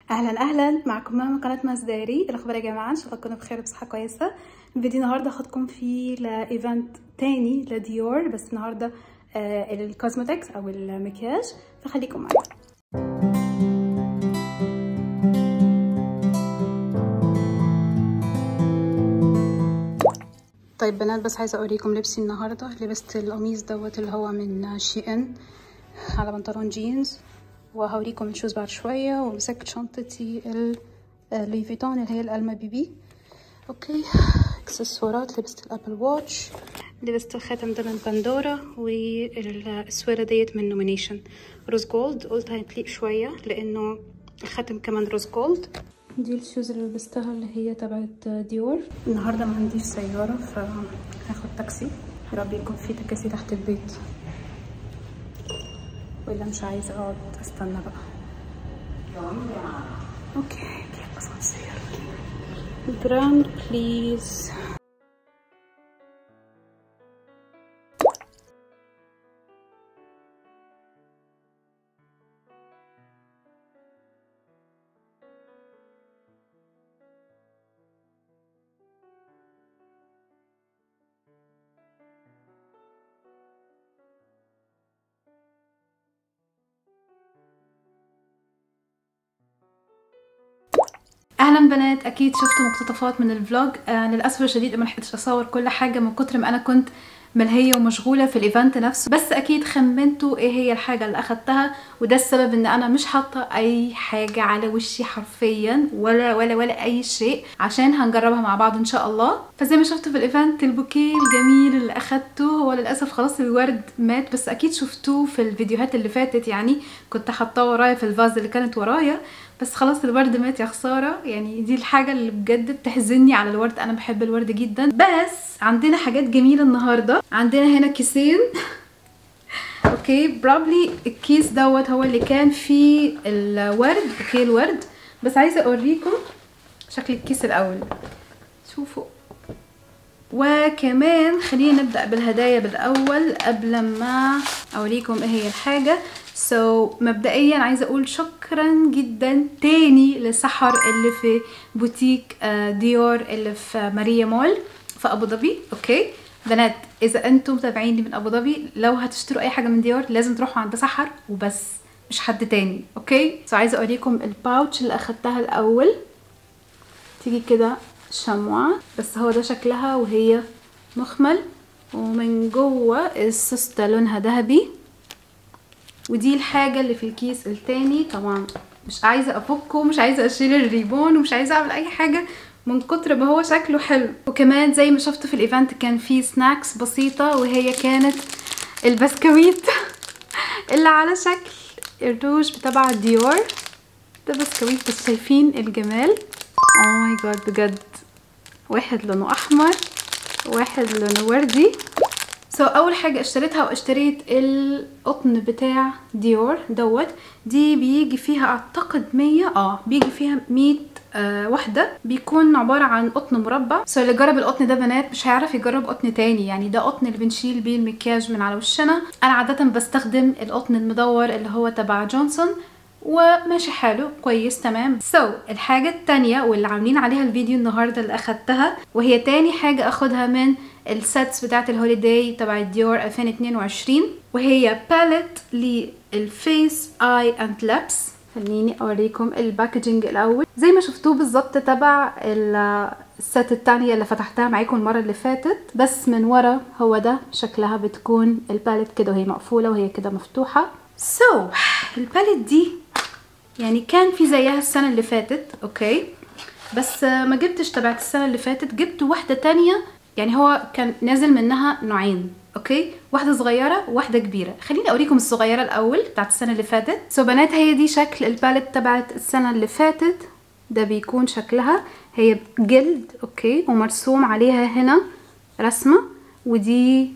اهلا اهلا معكم ماما قناه مصداري إيه الاخبار يا جماعه ان شاء الله تكونوا بخير وبصحه كويسه الفيديو النهارده هاخدكم فيه لايفنت تاني لديور بس النهارده آه الكوزموتكس او المكياج فخليكم معايا طيب بنات بس عايزه اوريكم لبسي النهارده لبست القميص دوت اللي هو من شي ان على بنطلون جينز وهوريكم الشوز بعد شويه ومسكت شنطتي اللوي فيتون اللي هي الالما بي بي اوكي اكسسوارات لبست الابل واتش لبست الخاتم ده من بندورا والسويره ديت من نومينيشن روز جولد قلت هتليق شويه لانه الخاتم كمان روز جولد دي الشوز اللي لبستها اللي هي تبعت ديور النهارده ما عنديش سياره فهاخد تاكسي يا رب يكون في تكاسي تحت البيت ولا مش عايزه اقعد استنى بقى اوكي يلا اسانسير براند بليز اهلا بنات اكيد شفتوا مقتطفات من الفلوج آه للاسف الشديد ما لحقتش اصور كل حاجه من كتر ما انا كنت ملهيه ومشغوله في الايفنت نفسه بس اكيد خمنتوا ايه هي الحاجه اللي اخدتها وده السبب ان انا مش حاطه اي حاجه على وشي حرفيا ولا ولا ولا اي شيء عشان هنجربها مع بعض ان شاء الله فزي ما شفتوا في الايفنت البوكيه الجميل اللي اخدته هو للاسف خلاص الورد مات بس اكيد شفتوه في الفيديوهات اللي فاتت يعني كنت حاطاه ورايا في الفاز اللي كانت ورايا بس خلاص الورد مات يا خساره يعني دي الحاجه اللي بجد بتحزني على الورد انا بحب الورد جدا بس عندنا حاجات جميله النهارده عندنا هنا كيسين اوكي بروبلي الكيس دوت هو اللي كان فيه الورد اوكي الورد بس عايزه اوريكم شكل الكيس الاول شوفوا وكمان خلينا نبدا بالهدايا بالاول قبل ما اوريكم ايه هي الحاجه سو so, مبدئيا عايزه اقول شكرا جدا تاني لسحر اللي في بوتيك ديور اللي في ماريا مول في ابو ظبي اوكي بنات اذا انتم متابعيني من ابو ظبي لو هتشتروا اي حاجه من ديور لازم تروحوا عند سحر وبس مش حد تاني اوكي سو so, عايزه اوريكم الباوتش اللي اخدتها الاول تيجي كده شمعة بس هو ده شكلها وهي مخمل ومن جوه السوسته لونها ذهبي ودي الحاجة اللي في الكيس التاني طبعا مش عايزة افكه ومش عايزة اشيل الريبون ومش عايزة اعمل اي حاجة من كتر ما هو شكله حلو وكمان زي ما شفتوا في الايفنت كان فيه سناكس بسيطة وهي كانت البسكويت اللي على شكل الروج بتبع ديور ده بسكويت بس شايفين الجمال او ماي جاد بجد واحد لونه احمر واحد لونه وردي سو so, اول حاجه اشتريتها واشتريت القطن بتاع ديور دوت دي بيجي فيها اعتقد 100 اه بيجي فيها 100 آه واحده بيكون عباره عن قطن مربع سو so, اللي جرب القطن ده بنات مش هيعرف يجرب قطن تاني يعني ده قطن اللي بنشيل بيه المكياج من على وشنا انا عاده بستخدم القطن المدور اللي هو تبع جونسون وماشي حاله كويس تمام سو so, الحاجة التانية واللي عاملين عليها الفيديو النهاردة اللي اخدتها وهي تاني حاجة اخدها من السيتس بتاعت الهوليداي تبع ديور 2022 وهي باليت للفيس اي اند لابس خليني اوريكم الباكجينج الاول زي ما شفتوه بالظبط تبع الست التانية اللي فتحتها معاكم المرة اللي فاتت بس من ورا هو ده شكلها بتكون الباليت كده وهي مقفولة وهي كده مفتوحة سو so, الباليت دي يعني كان في زيها السنة اللي فاتت اوكي بس ما جبتش تبعت السنة اللي فاتت جبت واحدة تانية يعني هو كان نازل منها نوعين اوكي واحده صغيره وواحده كبيره خليني اوريكم الصغيره الاول بتاعت السنه اللي فاتت سو بنات هي دي شكل الباليت تبعت السنه اللي فاتت ده بيكون شكلها هي جلد اوكي ومرسوم عليها هنا رسمه ودي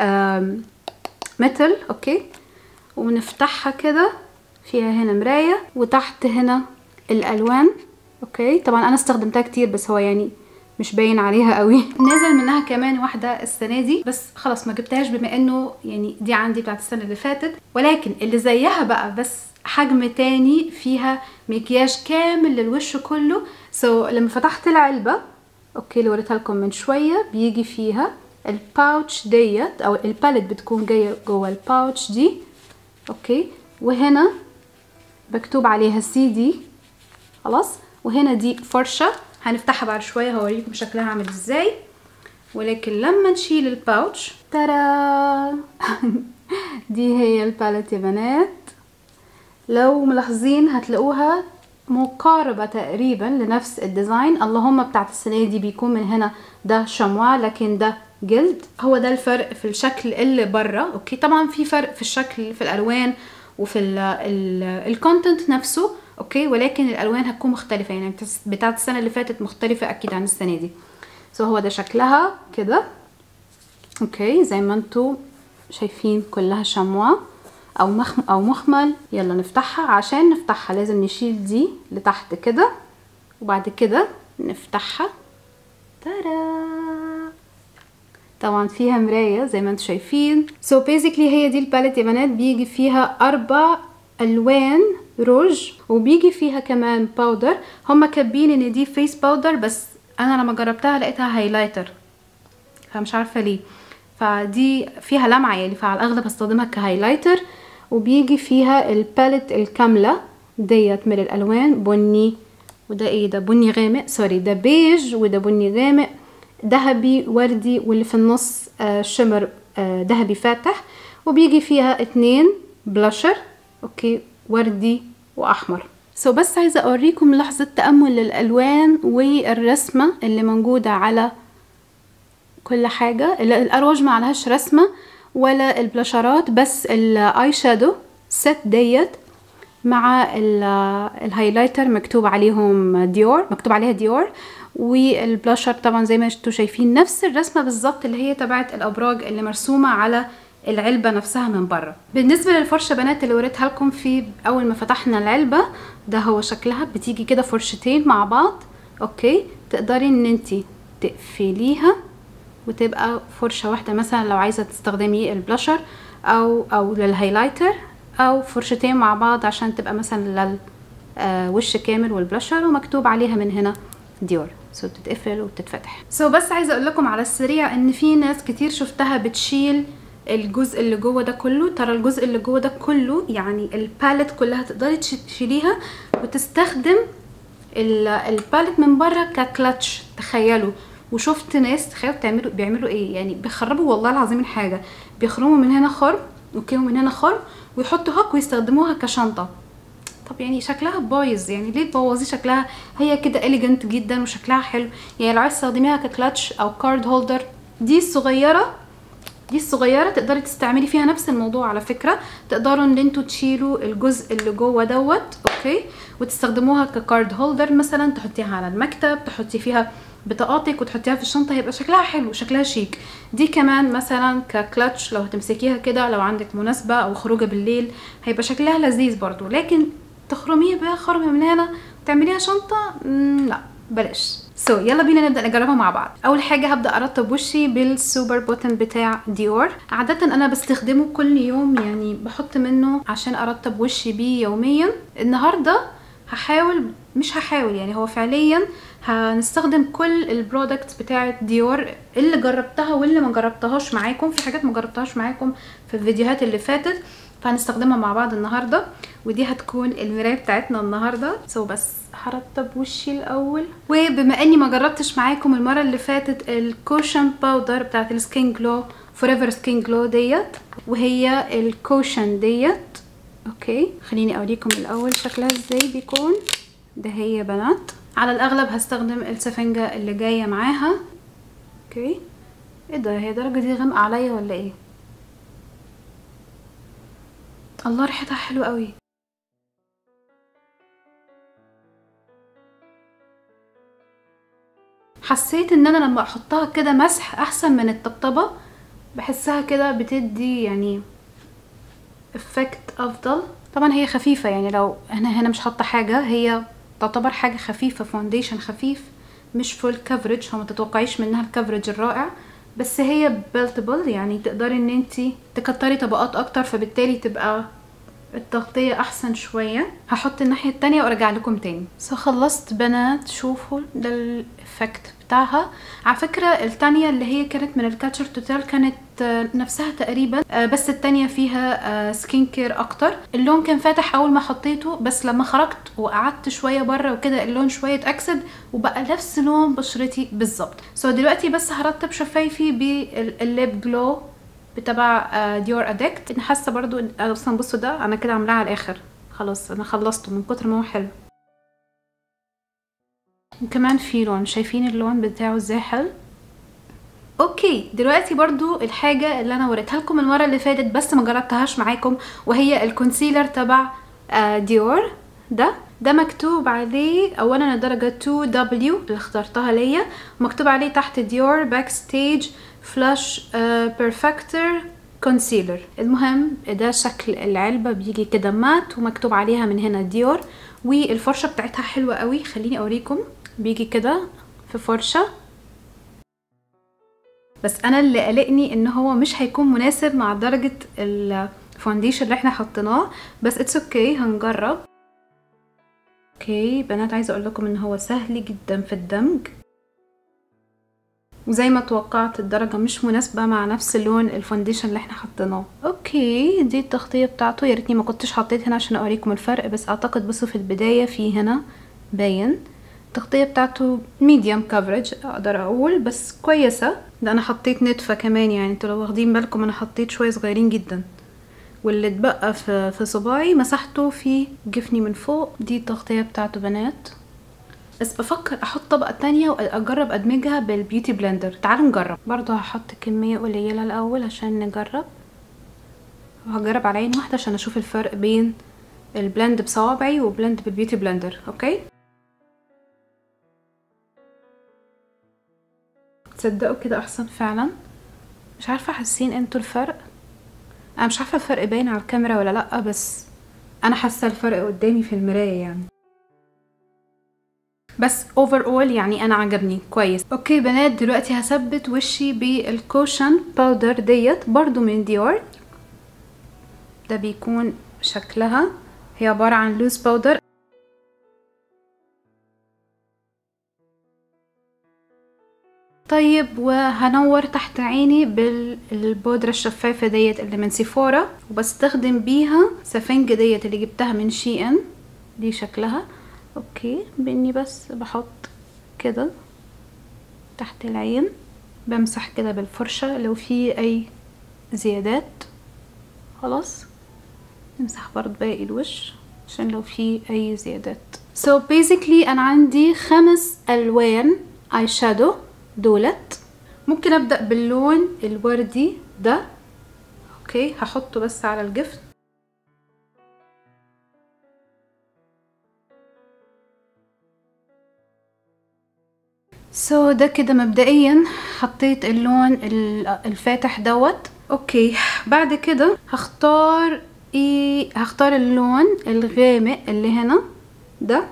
متل اوكي ونفتحها كده فيها هنا مرايه وتحت هنا الالوان اوكي طبعا انا استخدمتها كتير بس هو يعني مش باين عليها قوي نازل منها كمان واحده السنه دي بس خلاص ما جبتهاش بما انه يعني دي عندي بتاعت السنه اللي فاتت ولكن اللي زيها بقى بس حجم تاني فيها مكياج كامل للوش كله سو so, لما فتحت العلبه اوكي اللي وريتها لكم من شويه بيجي فيها الباوتش ديت او الباليت بتكون جايه جوه الباوتش دي اوكي وهنا مكتوب عليها سي دي خلاص وهنا دي فرشه هنفتحها بعد شويه هوريكم شكلها عامل ازاي ولكن لما نشيل الباوتش ترى دي هي الباليت يا بنات لو ملاحظين هتلاقوها مقاربة تقريبا لنفس الديزاين اللهم بتاعت السنة دي بيكون من هنا ده شموع لكن ده جلد هو ده الفرق في الشكل اللي بره اوكي طبعا في فرق في الشكل في الالوان وفي الكونتنت نفسه اوكي ولكن الالوان هتكون مختلفة يعني بتاعت السنة اللي فاتت مختلفة اكيد عن السنة دي سو هو ده شكلها كده اوكي زي ما انتوا شايفين كلها شموع او مخم او مخمل يلا نفتحها عشان نفتحها لازم نشيل دي لتحت كده وبعد كده نفتحها ترى طبعا فيها مرايه زي ما انتم شايفين سو so بيزيكلي هي دي الباليت يا بنات بيجي فيها اربع الوان روج وبيجي فيها كمان باودر هما كاتبين ان دي فيس باودر بس انا لما جربتها لقيتها هايلايتر فمش عارفه ليه فدي فيها لمعه يعني فعلى الاغلب هستخدمها كهايلايتر وبيجي فيها الباليت الكامله ديت من الالوان بني وده ايه ده بني غامق سوري ده بيج وده بني غامق ذهبي وردي واللي في النص آه شمر آه ذهبي فاتح وبيجي فيها اتنين بلاشر اوكي وردي واحمر سو so بس عايزه اوريكم لحظه تامل للالوان والرسمه اللي موجوده على كل حاجه الاروج ما عليهاش رسمه ولا البلاشرات بس الاي شادو ست ديت مع الهايلايتر مكتوب عليهم ديور مكتوب عليها ديور والبلاشر طبعا زي ما انتوا شايفين نفس الرسمه بالظبط اللي هي تبعت الابراج اللي مرسومه على العلبه نفسها من بره بالنسبه للفرشه بنات اللي وريتها لكم في اول ما فتحنا العلبه ده هو شكلها بتيجي كده فرشتين مع بعض اوكي تقدري ان انت تقفليها وتبقى فرشه واحده مثلا لو عايزه تستخدمي البلاشر او او للهايلايتر او فرشتين مع بعض عشان تبقى مثلا للوش كامل والبلاشر ومكتوب عليها من هنا ديور سو بتتقفل وبتتفتح سو so بس عايزه اقول لكم على السريع ان في ناس كتير شفتها بتشيل الجزء اللي جوه ده كله ترى الجزء اللي جوه ده كله يعني الباليت كلها تقدري تشيليها وتستخدم الباليت من بره ككلتش تخيلوا وشفت ناس تخيلوا بتعملوا بيعملوا ايه يعني بيخربوا والله العظيم الحاجه بيخرموا من هنا خرم اوكي ومن هنا خرم ويحطوا هوك ويستخدموها كشنطه طب يعني شكلها بايظ يعني ليه تبوظي شكلها هي كده اليجنت جدا وشكلها حلو يعني لو عايز تستخدميها ككلتش او كارد هولدر دي الصغيره دي الصغيره تقدري تستعملي فيها نفس الموضوع على فكره تقدروا ان انتوا تشيلوا الجزء اللي جوه دوت اوكي وتستخدموها ككارد هولدر مثلا تحطيها على المكتب تحطي فيها بطاقاتك وتحطيها في الشنطه هيبقى شكلها حلو شكلها شيك دي كمان مثلا ككلتش لو هتمسكيها كده لو عندك مناسبه او خروجه بالليل هيبقى شكلها لذيذ برضو لكن تخرميها بقى خرمه من هنا وتعمليها شنطه لا بلاش سو so, يلا بينا نبدا نجربها مع بعض اول حاجه هبدا ارطب وشي بالسوبر بوتن بتاع ديور عاده انا بستخدمه كل يوم يعني بحط منه عشان ارطب وشي بيه يوميا النهارده هحاول مش هحاول يعني هو فعليا هنستخدم كل البرودكتس بتاعه ديور اللي جربتها واللي ما جربتهاش معاكم في حاجات ما جربتهاش معاكم في الفيديوهات اللي فاتت فهنستخدمها مع بعض النهارده ودي هتكون المرايه بتاعتنا النهارده سو بس هرطب وشي الاول وبما اني ما جربتش معاكم المره اللي فاتت الكوشن باودر بتاعت السكين جلو فوريفر سكين جلو ديت وهي الكوشن ديت اوكي خليني اوريكم الاول شكلها ازاي بيكون ده هي بنات على الاغلب هستخدم السفنجة اللي جاية معاها اوكي ايه ده هي درجة دي غامقة عليا ولا ايه الله ريحتها حلوة قوي حسيت ان انا لما احطها كده مسح احسن من الطبطبة بحسها كده بتدي يعني افكت افضل طبعا هي خفيفة يعني لو انا هنا مش حاطة حاجة هي تعتبر حاجة خفيفة فونديشن خفيف مش فول كفرج هو ما تتوقعيش منها الكفرج الرائع بس هي بيلتبل يعني تقدري ان انت تكتري طبقات اكتر فبالتالي تبقى التغطية احسن شوية هحط الناحية التانية وارجع لكم تاني سو خلصت بنات شوفوا ده الافكت بتاعها على فكرة التانية اللي هي كانت من الكاتشر توتال كانت آه، نفسها تقريبا آه، بس التانية فيها سكين كير اكتر اللون كان فاتح اول ما حطيته بس لما خرجت وقعدت شوية بره وكده اللون شوية اتأكسد وبقى نفس لون بشرتي بالظبط سو دلوقتي بس هرطب شفايفي بالليب جلو بتبع ديور ادكت انا حاسه برضو إن- آه، اصلا بصوا ده انا كده عاملاه على الاخر خلاص انا خلصته من كتر ما هو حلو وكمان في لون شايفين اللون بتاعه ازاي حلو اوكي دلوقتي برضو الحاجة اللي انا وريتها لكم المرة اللي فاتت بس ما جربتهاش معاكم وهي الكونسيلر تبع آه، ديور ده ده مكتوب عليه اولا الدرجة 2W اللي اخترتها ليا ومكتوب عليه تحت ديور باك ستيج فلاش بيرفكتور كونسيلر المهم ده شكل العلبة بيجي كده مات ومكتوب عليها من هنا ديور والفرشة بتاعتها حلوة قوي خليني اوريكم بيجي كده في فرشة بس انا اللي قلقني ان هو مش هيكون مناسب مع درجة الفونديشن اللي احنا حطيناه بس اتس اوكي okay, هنجرب اوكي بنات عايزه اقول لكم ان هو سهل جدا في الدمج وزي ما توقعت الدرجة مش مناسبة مع نفس لون الفونديشن اللي احنا حطيناه اوكي دي التغطية بتاعته يا ريتني ما كنتش حطيت هنا عشان اوريكم الفرق بس اعتقد بصوا في البداية في هنا باين التغطية بتاعته ميديوم كفرج اقدر اقول بس كويسة ده انا حطيت نتفة كمان يعني انتوا لو واخدين بالكم انا حطيت شوية صغيرين جدا واللي اتبقى في في صباعي مسحته في جفني من فوق دي التغطية بتاعته بنات بس بفكر احط طبقة تانية واجرب ادمجها بالبيوتي بلندر تعالوا نجرب برضو هحط كمية قليلة الاول عشان نجرب وهجرب على عين واحدة عشان اشوف الفرق بين البلند بصوابعي وبلند بالبيوتي بلندر اوكي تصدقوا كده احسن فعلا مش عارفة حاسين انتوا الفرق انا مش عارفة الفرق باين على الكاميرا ولا لأ بس انا حاسة الفرق قدامي في المراية يعني بس اوفر اول يعني انا عجبني كويس اوكي بنات دلوقتي هثبت وشي بالكوشن باودر ديت برضو من ديور ده بيكون شكلها هي عبارة عن لوز باودر طيب وهنور تحت عيني بالبودرة الشفافة ديت اللي من سيفورا وبستخدم بيها سفنج ديت اللي جبتها من شي ان دي شكلها اوكي باني بس بحط كده تحت العين بمسح كده بالفرشة لو في اي زيادات خلاص نمسح برضه باقي الوش عشان لو في اي زيادات so basically انا عندي خمس الوان اي شادو دولت ممكن ابدا باللون الوردي ده اوكي هحطه بس على الجفن سو so, ده كده مبدئيا حطيت اللون الفاتح دوت اوكي بعد كده هختار ايه هختار اللون الغامق اللي هنا ده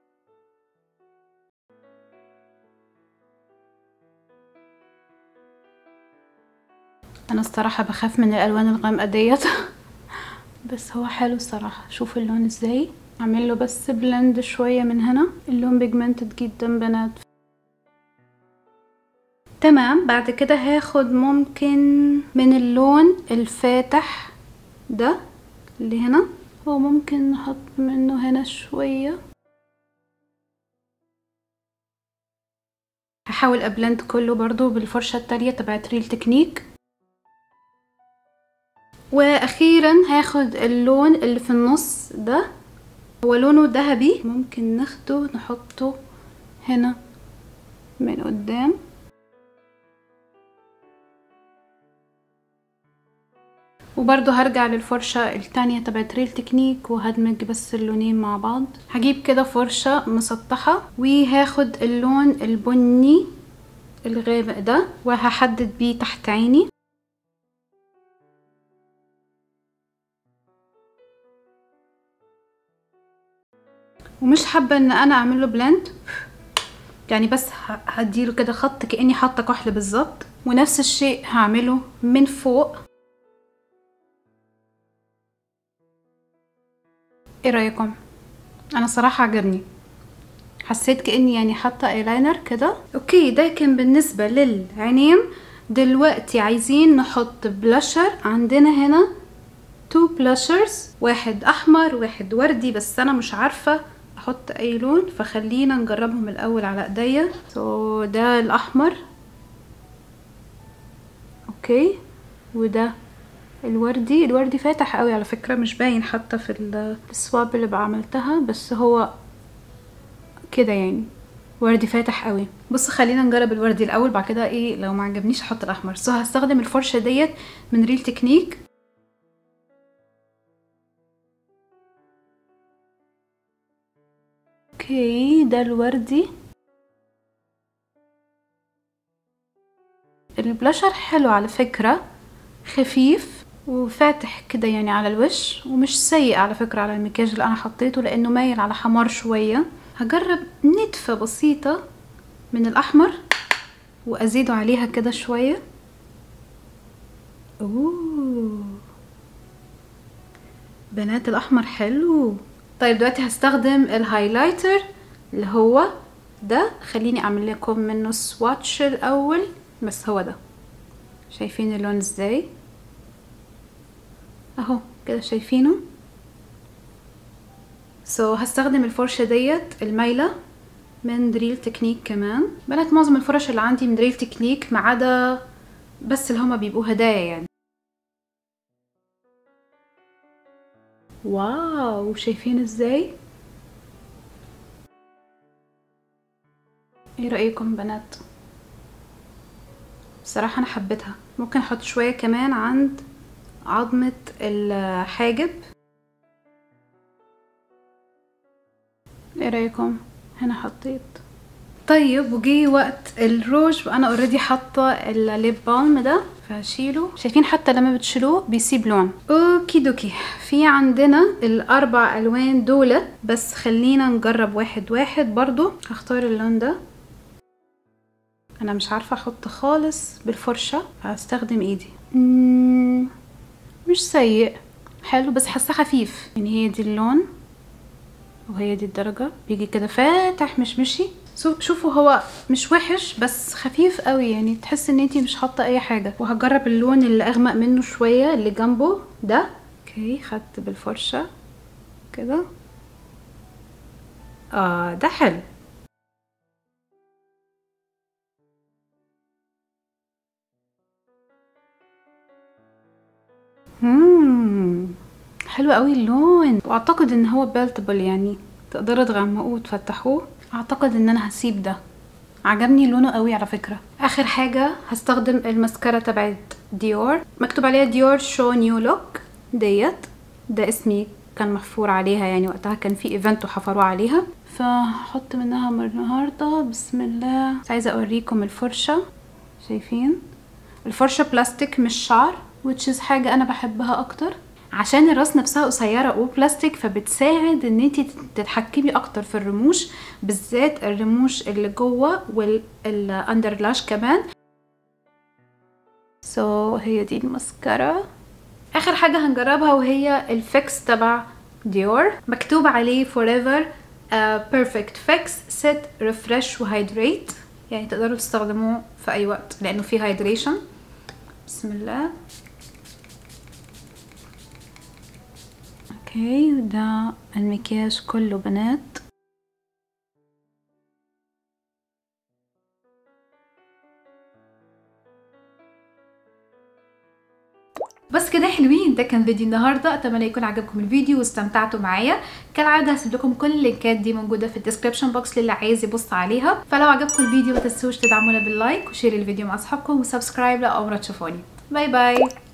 انا الصراحه بخاف من الالوان الغامقه ديت بس هو حلو الصراحه شوفوا اللون ازاي اعمل له بس بلند شويه من هنا اللون بيجمنتد جدا بنات تمام بعد كده هاخد ممكن من اللون الفاتح ده اللي هنا هو ممكن نحط منه هنا شويه هحاول ابلند كله برضو بالفرشه التانية تبعت ريل تكنيك واخيرا هاخد اللون اللي في النص ده هو لونه ذهبي ممكن ناخده نحطه هنا من قدام وبرضه هرجع للفرشة التانية تبعت ريل تكنيك وهدمج بس اللونين مع بعض هجيب كده فرشة مسطحة وهاخد اللون البني الغامق ده وهحدد بيه تحت عيني ومش حابة ان انا اعمل له بلند يعني بس هديله كده خط كاني حاطه كحل بالظبط ونفس الشيء هعمله من فوق ايه رايكم انا صراحه عجبني حسيت كاني يعني حاطه ايلاينر كده اوكي ده كان بالنسبه للعينين دلوقتي عايزين نحط بلاشر عندنا هنا تو بلاشرز واحد احمر واحد وردي بس انا مش عارفه احط اي لون فخلينا نجربهم الاول على ايديا سو so ده الاحمر اوكي وده الوردي الوردي فاتح قوي على فكره مش باين حتى في السواب اللي بعملتها بس هو كده يعني وردي فاتح قوي بص خلينا نجرب الوردي الاول بعد كده ايه لو ما عجبنيش احط الاحمر سو هستخدم الفرشه ديت من ريل تكنيك اوكي ده الوردي البلاشر حلو على فكرة خفيف وفاتح كده يعني على الوش ومش سيء على فكرة على المكياج اللي انا حطيته لانه مايل على حمار شوية هجرب نتفة بسيطة من الاحمر وازيده عليها كده شوية اوه بنات الاحمر حلو طيب دلوقتي هستخدم الهايلايتر اللي هو ده خليني اعمل لكم منه سواتش الاول بس هو ده شايفين اللون ازاي اهو كده شايفينه سو so, هستخدم الفرشة ديت المايلة من دريل تكنيك كمان بنات معظم الفرش اللي عندي من دريل تكنيك ما عدا بس اللي هما بيبقوا هدايا يعني واو شايفين ازاي ايه رأيكم بنات بصراحة انا حبيتها ممكن احط شوية كمان عند عظمة الحاجب ايه رأيكم هنا حطيت طيب وجي وقت الروج وانا اوريدي حاطه الليب بالم ده فهشيله شايفين حتى لما بتشيلوه بيسيب لون اوكي دوكي في عندنا الاربع الوان دولت بس خلينا نجرب واحد واحد برضو هختار اللون ده انا مش عارفه احط خالص بالفرشه هستخدم ايدي مم مش سيء حلو بس حاسه خفيف يعني هي دي اللون وهي دي الدرجه بيجي كده فاتح مش مشي شوفوا هو مش وحش بس خفيف قوي يعني تحس ان انتي مش حاطه اي حاجه وهجرب اللون اللي اغمق منه شويه اللي جنبه ده اوكي خدت بالفرشه كده اه ده حلو مم. حلو قوي اللون واعتقد ان هو بيلتبل يعني تقدروا تغمقوه وتفتحوه اعتقد ان انا هسيب ده عجبني لونه قوي على فكرة اخر حاجة هستخدم المسكرة تبعت ديور مكتوب عليها ديور شو نيو لوك ديت ده اسمي كان محفور عليها يعني وقتها كان في ايفنت وحفروه عليها فهحط منها النهاردة بسم الله بس عايزة اوريكم الفرشة شايفين الفرشة بلاستيك مش شعر which is حاجة انا بحبها اكتر عشان الراس نفسها قصيره وبلاستيك فبتساعد ان انت تتحكمي اكتر في الرموش بالذات الرموش اللي جوه والاندر لاش كمان سو so, هي دي المسكرة اخر حاجه هنجربها وهي الفيكس تبع ديور مكتوب عليه forever uh, perfect fix set refresh وهيدريت يعني تقدروا تستخدموه في اي وقت لانه فيه هيدريشن بسم الله اوكي ده المكياج كله بنات بس كده حلوين ده كان فيديو النهارده اتمنى يكون عجبكم الفيديو واستمتعتوا معايا كالعاده هسيب لكم كل اللينكات دي موجوده في الديسكربشن بوكس للي عايز يبص عليها فلو عجبكم الفيديو ما تنسوش تدعمونا باللايك وشير الفيديو مع اصحابكم وسبسكرايب لو اول مره تشوفوني باي باي